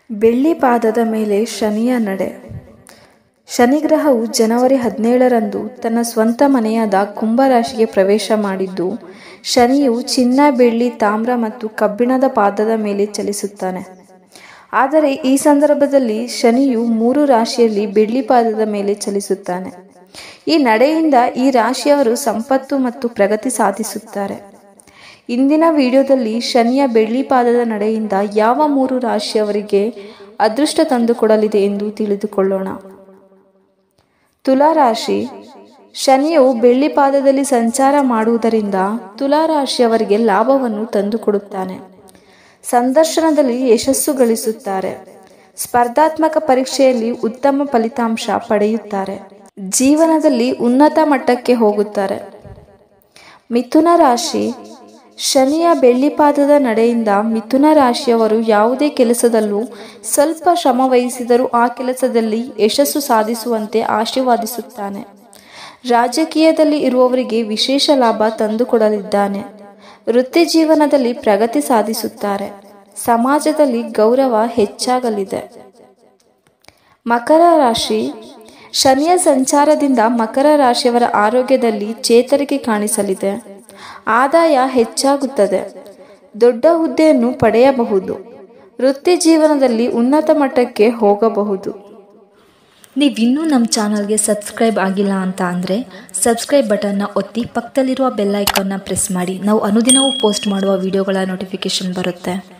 ಬೆಳ್ಳಿ ಪಾದದ ಮೇಲೆ ಶನಿಯ ನಡೆ ಶನಿಗ್ರಹವು ಜನವರಿ ಹದಿನೇಳರಂದು ತನ್ನ ಸ್ವಂತ ಮನೆಯಾದ ಕುಂಭರಾಶಿಗೆ ಪ್ರವೇಶ ಮಾಡಿದ್ದು ಶನಿಯು ಚಿನ್ನ ಬೆಳ್ಳಿ ತಾಮ್ರ ಮತ್ತು ಕಬ್ಬಿಣದ ಪಾದದ ಮೇಲೆ ಚಲಿಸುತ್ತಾನೆ ಆದರೆ ಈ ಸಂದರ್ಭದಲ್ಲಿ ಶನಿಯು ಮೂರು ರಾಶಿಯಲ್ಲಿ ಬೆಳ್ಳಿ ಪಾದದ ಮೇಲೆ ಚಲಿಸುತ್ತಾನೆ ಈ ನಡೆಯಿಂದ ಈ ರಾಶಿಯವರು ಸಂಪತ್ತು ಮತ್ತು ಪ್ರಗತಿ ಸಾಧಿಸುತ್ತಾರೆ ಇಂದಿನ ವಿಡಿಯೋದಲ್ಲಿ ಶನಿಯ ಬೆಳ್ಳಿ ಪಾದದ ನಡೆಯಿಂದ ಯಾವ ಮೂರು ರಾಶಿಯವರಿಗೆ ಅದೃಷ್ಟ ತಂದುಕೊಡಲಿದೆ ಎಂದು ತಿಳಿದುಕೊಳ್ಳೋಣ ತುಲಾರಾಶಿ ಶನಿಯು ಬೆಳ್ಳಿ ಪಾದದಲ್ಲಿ ಸಂಚಾರ ಮಾಡುವುದರಿಂದ ತುಲಾರಾಶಿಯವರಿಗೆ ಲಾಭವನ್ನು ತಂದುಕೊಡುತ್ತಾನೆ ಸಂದರ್ಶನದಲ್ಲಿ ಯಶಸ್ಸು ಗಳಿಸುತ್ತಾರೆ ಸ್ಪರ್ಧಾತ್ಮಕ ಪರೀಕ್ಷೆಯಲ್ಲಿ ಉತ್ತಮ ಫಲಿತಾಂಶ ಪಡೆಯುತ್ತಾರೆ ಜೀವನದಲ್ಲಿ ಉನ್ನತ ಮಟ್ಟಕ್ಕೆ ಹೋಗುತ್ತಾರೆ ಮಿಥುನ ರಾಶಿ ಶನಿಯ ಬೆಳ್ಳಿಪಾದದ ನಡೆಯಿಂದ ಮಿಥುನ ರಾಶಿಯವರು ಯಾವುದೇ ಕೆಲಸದಲ್ಲೂ ಸ್ವಲ್ಪ ಶ್ರಮ ವಹಿಸಿದರೂ ಆ ಕೆಲಸದಲ್ಲಿ ಯಶಸ್ಸು ಸಾಧಿಸುವಂತೆ ಆಶೀರ್ವಾದಿಸುತ್ತಾನೆ ರಾಜಕೀಯದಲ್ಲಿ ಇರುವವರಿಗೆ ವಿಶೇಷ ಲಾಭ ತಂದುಕೊಡಲಿದ್ದಾನೆ ವೃತ್ತಿ ಜೀವನದಲ್ಲಿ ಪ್ರಗತಿ ಸಾಧಿಸುತ್ತಾರೆ ಸಮಾಜದಲ್ಲಿ ಗೌರವ ಹೆಚ್ಚಾಗಲಿದೆ ಮಕರ ರಾಶಿ ಶನಿಯ ಸಂಚಾರದಿಂದ ಮಕರ ರಾಶಿಯವರ ಆರೋಗ್ಯದಲ್ಲಿ ಚೇತರಿಕೆ ಕಾಣಿಸಲಿದೆ ಆದಾಯ ಹೆಚ್ಚಾಗುತ್ತದೆ ದೊಡ್ಡ ಹುದ್ದೆಯನ್ನು ಪಡೆಯಬಹುದು ವೃತ್ತಿ ಜೀವನದಲ್ಲಿ ಉನ್ನತ ಮಟ್ಟಕ್ಕೆ ಹೋಗಬಹುದು ನೀವಿನ್ನೂ ನಮ್ಮ ಚಾನಲ್ಗೆ ಸಬ್ಸ್ಕ್ರೈಬ್ ಆಗಿಲ್ಲ ಅಂತ ಅಂದರೆ ಸಬ್ಸ್ಕ್ರೈಬ್ ಬಟನ್ನ ಒತ್ತಿ ಪಕ್ಕದಲ್ಲಿರುವ ಬೆಲ್ ಐಕಾನ್ನ ಪ್ರೆಸ್ ಮಾಡಿ ನಾವು ಅನುದಿನವೂ ಪೋಸ್ಟ್ ಮಾಡುವ ವಿಡಿಯೋಗಳ ನೋಟಿಫಿಕೇಷನ್ ಬರುತ್ತೆ